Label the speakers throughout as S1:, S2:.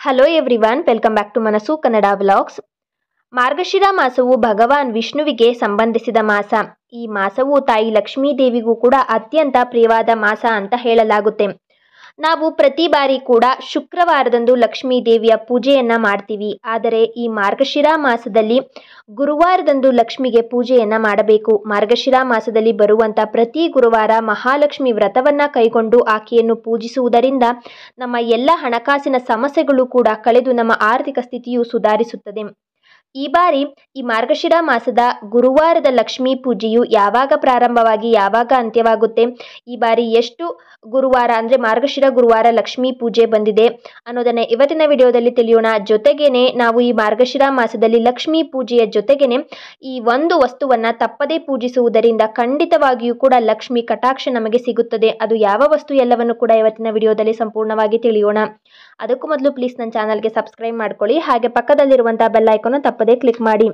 S1: hello everyone welcome back to Manassu Kannada vlogs ಮಾರ್ಗಶಿರ ಮಾಸವು ಭಗವಾನ್ ವಿಷ್ಣುವಿಗೆ ಸಂಬಂಧಿಸಿದ ಮಾಸ ಈ ಮಾಸವು ತಾಯಿ ಲಕ್ಷ್ಮೀ ದೇವಿಗೂ ಕೂಡ ಅತ್ಯಂತ ಪ್ರಿಯವಾದ ಮಾಸ ಅಂತ ಹೇಳಲಾಗುತ್ತೆ ನಾವು ಪ್ರತಿ ಬಾರಿ ಕೂಡ ಶುಕ್ರವಾರದಂದು ಲಕ್ಷ್ಮೀ ದೇವಿಯ ಪೂಜೆಯನ್ನ ಮಾಡ್ತೀವಿ ಆದರೆ ಈ ಮಾರ್ಗಶಿರ ಮಾಸದಲ್ಲಿ ಗುರುವಾರದಂದು ಲಕ್ಷ್ಮಿಗೆ ಪೂಜೆಯನ್ನ ಮಾಡಬೇಕು ಮಾರ್ಗಶಿರ ಮಾಸದಲ್ಲಿ ಬರುವಂತ ಪ್ರತಿ ಗುರುವಾರ ಮಹಾಲಕ್ಷ್ಮಿ ವ್ರತವನ್ನ ಕೈಗೊಂಡು ಆಕೆಯನ್ನು ಪೂಜಿಸುವುದರಿಂದ ನಮ್ಮ ಎಲ್ಲ ಹಣಕಾಸಿನ ಸಮಸ್ಯೆಗಳು ಕೂಡ ಕಳೆದು ನಮ್ಮ ಆರ್ಥಿಕ ಸ್ಥಿತಿಯು ಸುಧಾರಿಸುತ್ತದೆ ಈ ಬಾರಿ ಈ ಮಾರ್ಗಶಿರ ಮಾಸದ ಗುರುವಾರದ ಲಕ್ಷ್ಮೀ ಪೂಜೆಯು ಯಾವಾಗ ಪ್ರಾರಂಭವಾಗಿ ಯಾವಾಗ ಅಂತ್ಯವಾಗುತ್ತೆ ಈ ಬಾರಿ ಎಷ್ಟು ಗುರುವಾರ ಅಂದರೆ ಮಾರ್ಗಶಿರ ಗುರುವಾರ ಲಕ್ಷ್ಮೀ ಪೂಜೆ ಬಂದಿದೆ ಅನ್ನೋದನ್ನ ಇವತ್ತಿನ ವಿಡಿಯೋದಲ್ಲಿ ತಿಳಿಯೋಣ ಜೊತೆಗೇನೆ ನಾವು ಈ ಮಾರ್ಗಶಿರ ಮಾಸದಲ್ಲಿ ಲಕ್ಷ್ಮೀ ಪೂಜೆಯ ಜೊತೆಗೇನೆ ಈ ಒಂದು ವಸ್ತುವನ್ನ ತಪ್ಪದೇ ಪೂಜಿಸುವುದರಿಂದ ಖಂಡಿತವಾಗಿಯೂ ಕೂಡ ಲಕ್ಷ್ಮಿ ಕಟಾಕ್ಷ ನಮಗೆ ಸಿಗುತ್ತದೆ ಅದು ಯಾವ ವಸ್ತು ಎಲ್ಲವನ್ನು ಕೂಡ ಇವತ್ತಿನ ವಿಡಿಯೋದಲ್ಲಿ ಸಂಪೂರ್ಣವಾಗಿ ತಿಳಿಯೋಣ ಅದಕ್ಕೂ ಮೊದಲು ಪ್ಲೀಸ್ ನನ್ನ ಚಾನಲ್ಗೆ ಸಬ್ಸ್ಕ್ರೈಬ್ ಮಾಡ್ಕೊಳ್ಳಿ ಹಾಗೆ ಪಕ್ಕದಲ್ಲಿರುವಂತಹ ಬೆಲ್ ಐಕಾನ್ ತಪ್ಪದೇ ಕ್ಲಿಕ್ ಮಾಡಿ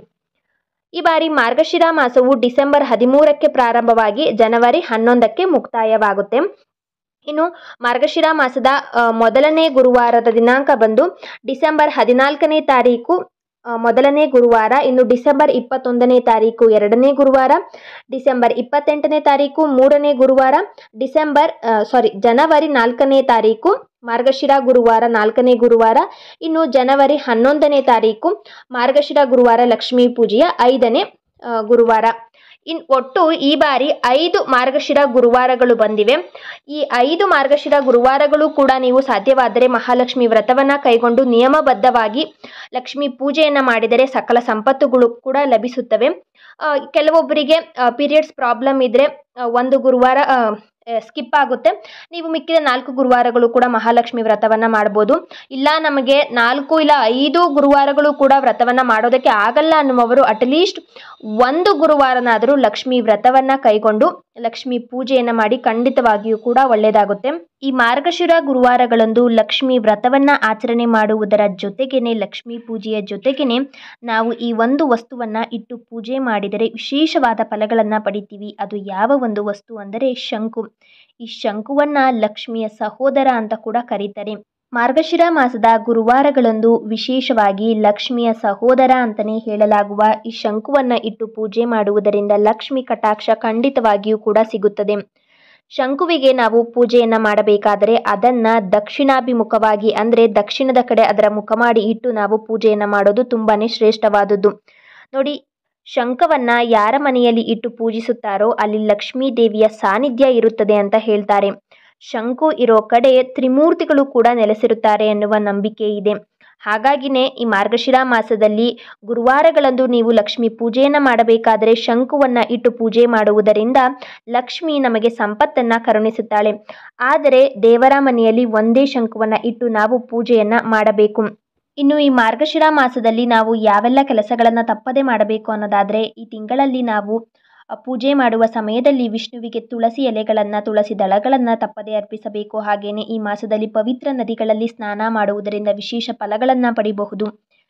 S1: ಈ ಬಾರಿ ಮಾರ್ಗಶಿರ ಮಾಸವು ಡಿಸೆಂಬರ್ ಹದಿಮೂರಕ್ಕೆ ಪ್ರಾರಂಭವಾಗಿ ಜನವರಿ ಹನ್ನೊಂದಕ್ಕೆ ಮುಕ್ತಾಯವಾಗುತ್ತೆ ಇನ್ನು ಮಾರ್ಗಶಿರ ಮಾಸದ ಆ, ಮೊದಲನೇ ಗುರುವಾರದ ದಿನಾಂಕ ಬಂದು ಡಿಸೆಂಬರ್ ಹದಿನಾಲ್ಕನೇ ತಾರೀಕು ಆ, ಮೊದಲನೇ ಗುರುವಾರ ಇನ್ನು ಡಿಸೆಂಬರ್ ಇಪ್ಪತ್ತೊಂದನೇ ತಾರೀಕು ಎರಡನೇ ಗುರುವಾರ ಡಿಸೆಂಬರ್ ಇಪ್ಪತ್ತೆಂಟನೇ ತಾರೀಕು ಮೂರನೇ ಗುರುವಾರ ಡಿಸೆಂಬರ್ ಸಾರಿ ಜನವರಿ ನಾಲ್ಕನೇ ತಾರೀಕು ಮಾರ್ಗಶಿರ ಗುರುವಾರ ನಾಲ್ಕನೇ ಗುರುವಾರ ಇನ್ನು ಜನವರಿ ಹನ್ನೊಂದನೇ ತಾರೀಕು ಮಾರ್ಗಶಿರ ಗುರುವಾರ ಲಕ್ಷ್ಮೀ ಪೂಜೆಯ ಐದನೇ ಆ, ಗುರುವಾರ ಇನ್ ಒಟ್ಟು ಈ ಬಾರಿ ಐದು ಮಾರ್ಗಶಿರ ಗುರುವಾರಗಳು ಬಂದಿವೆ ಈ ಐದು ಮಾರ್ಗಶಿರ ಗುರುವಾರಗಳು ಕೂಡ ನೀವು ಸಾಧ್ಯವಾದರೆ ಮಹಾಲಕ್ಷ್ಮಿ ವ್ರತವನ್ನ ಕೈಗೊಂಡು ನಿಯಮಬದ್ಧವಾಗಿ ಲಕ್ಷ್ಮಿ ಪೂಜೆಯನ್ನ ಮಾಡಿದರೆ ಸಕಲ ಸಂಪತ್ತುಗಳು ಕೂಡ ಲಭಿಸುತ್ತವೆ ಆ, ಕೆಲವೊಬ್ಬರಿಗೆ ಪೀರಿಯಡ್ಸ್ ಪ್ರಾಬ್ಲಮ್ ಇದ್ರೆ ಆ, ಒಂದು ಗುರುವಾರ ಸ್ಕಿಪ್ ಆಗುತ್ತೆ ನೀವು ಮಿಕ್ಕಿದ ನಾಲ್ಕು ಗುರುವಾರಗಳು ಕೂಡ ಮಹಾಲಕ್ಷ್ಮಿ ವ್ರತವನ್ನ ಮಾಡ್ಬೋದು ಇಲ್ಲ ನಮಗೆ ನಾಲ್ಕು ಇಲ್ಲ ಐದು ಗುರುವಾರಗಳು ಕೂಡ ವ್ರತವನ್ನ ಮಾಡೋದಕ್ಕೆ ಆಗಲ್ಲ ಅನ್ನುವವರು ಅಟ್ಲೀಸ್ಟ್ ಒಂದು ಗುರುವಾರನಾದರೂ ಲಕ್ಷ್ಮಿ ವ್ರತವನ್ನ ಕೈಗೊಂಡು ಲಕ್ಷ್ಮಿ ಪೂಜೆಯನ್ನ ಮಾಡಿ ಖಂಡಿತವಾಗಿಯೂ ಕೂಡ ಒಳ್ಳೆಯದಾಗುತ್ತೆ ಈ ಮಾರ್ಗಶಿರ ಗುರುವಾರಗಳಂದು ಲಕ್ಷ್ಮಿ ವ್ರತವನ್ನ ಆಚರಣೆ ಮಾಡುವುದರ ಜೊತೆಗೇನೆ ಲಕ್ಷ್ಮಿ ಪೂಜೆಯ ಜೊತೆಗೇನೆ ನಾವು ಈ ಒಂದು ವಸ್ತುವನ್ನ ಇಟ್ಟು ಪೂಜೆ ಮಾಡಿದರೆ ವಿಶೇಷವಾದ ಫಲಗಳನ್ನ ಪಡಿತೀವಿ ಅದು ಯಾವ ಒಂದು ವಸ್ತು ಅಂದರೆ ಶಂಕು ಈ ಶಂಕುವನ್ನ ಲಕ್ಷ್ಮಿಯ ಸಹೋದರ ಅಂತ ಕೂಡ ಕರೀತಾರೆ ಮಾರ್ಗಶಿರ ಮಾಸದ ಗುರುವಾರಗಳಂದು ವಿಶೇಷವಾಗಿ ಲಕ್ಷ್ಮಿಯ ಸಹೋದರ ಅಂತಲೇ ಹೇಳಲಾಗುವ ಈ ಶಂಕುವನ್ನ ಇಟ್ಟು ಪೂಜೆ ಮಾಡುವುದರಿಂದ ಲಕ್ಷ್ಮಿ ಕಟಾಕ್ಷ ಖಂಡಿತವಾಗಿಯೂ ಕೂಡ ಸಿಗುತ್ತದೆ ಶಂಕುವಿಗೆ ನಾವು ಪೂಜೆಯನ್ನ ಮಾಡಬೇಕಾದರೆ ಅದನ್ನ ದಕ್ಷಿಣಾಭಿಮುಖವಾಗಿ ಅಂದರೆ ದಕ್ಷಿಣದ ಕಡೆ ಅದರ ಮುಖ ಮಾಡಿ ಇಟ್ಟು ನಾವು ಪೂಜೆಯನ್ನ ಮಾಡೋದು ತುಂಬಾನೇ ಶ್ರೇಷ್ಠವಾದದ್ದು ನೋಡಿ ಶಂಖವನ್ನ ಯಾರ ಮನೆಯಲ್ಲಿ ಇಟ್ಟು ಪೂಜಿಸುತ್ತಾರೋ ಅಲ್ಲಿ ಲಕ್ಷ್ಮೀ ದೇವಿಯ ಸಾನ್ನಿಧ್ಯ ಇರುತ್ತದೆ ಅಂತ ಹೇಳ್ತಾರೆ ಶಂಕು ಇರೋ ಕಡೆ ತ್ರಿಮೂರ್ತಿಗಳು ಕೂಡ ನೆಲೆಸಿರುತ್ತಾರೆ ಎನ್ನುವ ನಂಬಿಕೆ ಇದೆ ಹಾಗಾಗಿನೇ ಈ ಮಾರ್ಗಶಿರ ಮಾಸದಲ್ಲಿ ಗುರುವಾರಗಳಂದು ನೀವು ಲಕ್ಷ್ಮಿ ಪೂಜೆಯನ್ನ ಮಾಡಬೇಕಾದರೆ ಶಂಕುವನ್ನ ಇಟ್ಟು ಪೂಜೆ ಮಾಡುವುದರಿಂದ ಲಕ್ಷ್ಮಿ ನಮಗೆ ಸಂಪತ್ತನ್ನ ಕರುಣಿಸುತ್ತಾಳೆ ಆದರೆ ದೇವರ ಮನೆಯಲ್ಲಿ ಒಂದೇ ಶಂಕುವನ್ನ ಇಟ್ಟು ನಾವು ಪೂಜೆಯನ್ನ ಮಾಡಬೇಕು ಇನ್ನು ಈ ಮಾರ್ಗಶಿರ ಮಾಸದಲ್ಲಿ ನಾವು ಯಾವೆಲ್ಲ ಕೆಲಸಗಳನ್ನು ತಪ್ಪದೆ ಮಾಡಬೇಕು ಅನ್ನೋದಾದರೆ ಈ ತಿಂಗಳಲ್ಲಿ ನಾವು ಅ, ಪೂಜೆ ಮಾಡುವ ಸಮಯದಲ್ಲಿ ವಿಷ್ಣುವಿಗೆ ತುಳಸಿ ಎಲೆಗಳನ್ನು ತುಳಸಿ ದಳಗಳನ್ನು ತಪ್ಪದೆ ಅರ್ಪಿಸಬೇಕು ಹಾಗೆಯೇ ಈ ಮಾಸದಲ್ಲಿ ಪವಿತ್ರ ನದಿಗಳಲ್ಲಿ ಸ್ನಾನ ಮಾಡುವುದರಿಂದ ವಿಶೇಷ ಫಲಗಳನ್ನು ಪಡಿಬಹುದು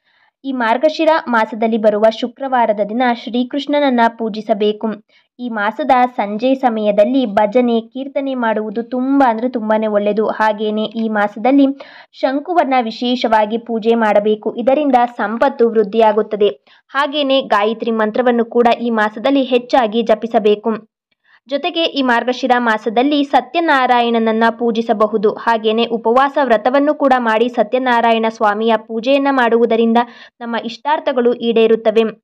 S1: ಈ ಮಾರ್ಗಶಿರ ಮಾಸದಲ್ಲಿ ಬರುವ ಶುಕ್ರವಾರದ ದಿನ ಶ್ರೀಕೃಷ್ಣನನ್ನ ಪೂಜಿಸಬೇಕು ಈ ಮಾಸದ ಸಂಜೆ ಸಮಯದಲ್ಲಿ ಭಜನೆ ಕೀರ್ತನೆ ಮಾಡುವುದು ತುಂಬ ಅಂದರೆ ತುಂಬಾನೇ ಒಳ್ಳೆಯದು ಹಾಗೇನೆ ಈ ಮಾಸದಲ್ಲಿ ಶಂಕುವನ್ನ ವಿಶೇಷವಾಗಿ ಪೂಜೆ ಮಾಡಬೇಕು ಇದರಿಂದ ಸಂಪತ್ತು ವೃದ್ಧಿಯಾಗುತ್ತದೆ ಹಾಗೇನೆ ಗಾಯತ್ರಿ ಮಂತ್ರವನ್ನು ಕೂಡ ಈ ಮಾಸದಲ್ಲಿ ಹೆಚ್ಚಾಗಿ ಜಪಿಸಬೇಕು ಜೊತೆಗೆ ಈ ಮಾರ್ಗಶಿರ ಮಾಸದಲ್ಲಿ ಸತ್ಯನಾರಾಯಣನನ್ನ ಪೂಜಿಸಬಹುದು ಹಾಗೇನೆ ಉಪವಾಸ ವ್ರತವನ್ನು ಕೂಡ ಮಾಡಿ ಸತ್ಯನಾರಾಯಣ ಸ್ವಾಮಿಯ ಪೂಜೆಯನ್ನ ಮಾಡುವುದರಿಂದ ನಮ್ಮ ಇಷ್ಟಾರ್ಥಗಳು ಈಡೇರುತ್ತವೆ